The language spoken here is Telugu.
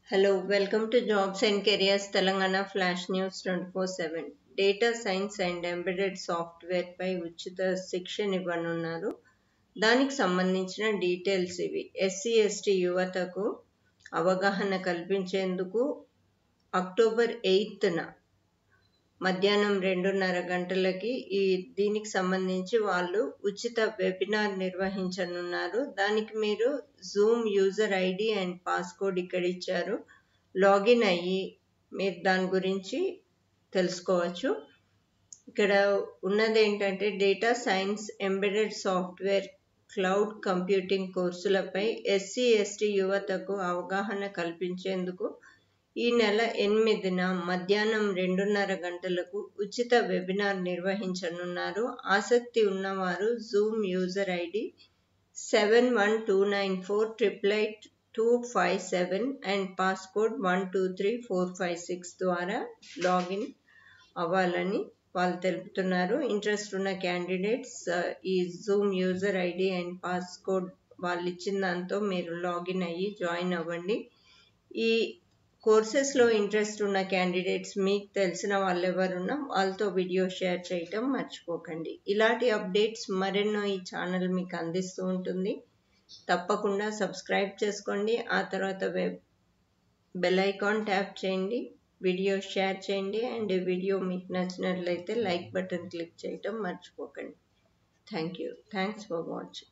Hello, welcome to Jobs and Careers Telangana Flash News 24/7. Data science and embedded software పై ఉచిత శిక్షణ ఇవ్వనున్నారు దానికి సంబంధించిన డీటెయిల్స్ ఇవి ఎస్సీ ఎస్టీ యువతకు అవగాహన కల్పించేందుకు అక్టోబర్ ఎయిత్న మధ్యాహ్నం రెండున్నర గంటలకి ఈ దీనికి సంబంధించి వాళ్ళు ఉచిత వెబినార్ నిర్వహించనున్నారు దానికి మీరు Zoom user ID and passcode ఇక్కడ ఇచ్చారు లాగిన్ అయ్యి మీరు దాని గురించి తెలుసుకోవచ్చు ఇక్కడ ఉన్నది ఏంటంటే data science embedded software cloud computing కోర్సులపై ఎస్సీ ఎస్టీ యువతకు అవగాహన కల్పించేందుకు ఈ నెల ఎనిమిదిన మధ్యాహ్నం రెండున్నర గంటలకు ఉచిత వెబినార్ నిర్వహించనున్నారు ఆసక్తి ఉన్నవారు Zoom user ID seven one two nine four triple eight two five seven and passcode one two three four five six ద్వారా లాగిన్ అవ్వాలని వాళ్ళు తెలుపుతున్నారు ఇంట్రెస్ట్ ఉన్న క్యాండిడేట్స్ ఈ Zoom user ID and passcode వాళ్ళు ఇచ్చిన దాంతో మీరు లాగిన్ అయ్యి జాయిన్ అవ్వండి ఈ కోర్సెస్లో ఇంట్రెస్ట్ ఉన్న క్యాండిడేట్స్ మీకు తెలిసిన వాళ్ళు ఎవరున్నా వాళ్ళతో వీడియో షేర్ చేయటం మర్చిపోకండి ఇలాంటి అప్డేట్స్ మరెన్నో ఈ ఛానల్ మీకు అందిస్తూ ఉంటుంది తప్పకుండా సబ్స్క్రైబ్ చేసుకోండి ఆ తర్వాత వెబ్ బెల్ ఐకాన్ ట్యాప్ చేయండి వీడియో షేర్ చేయండి అండ్ వీడియో మీకు నచ్చినట్లయితే లైక్ బటన్ క్లిక్ చేయటం మర్చిపోకండి thank you thanks for watching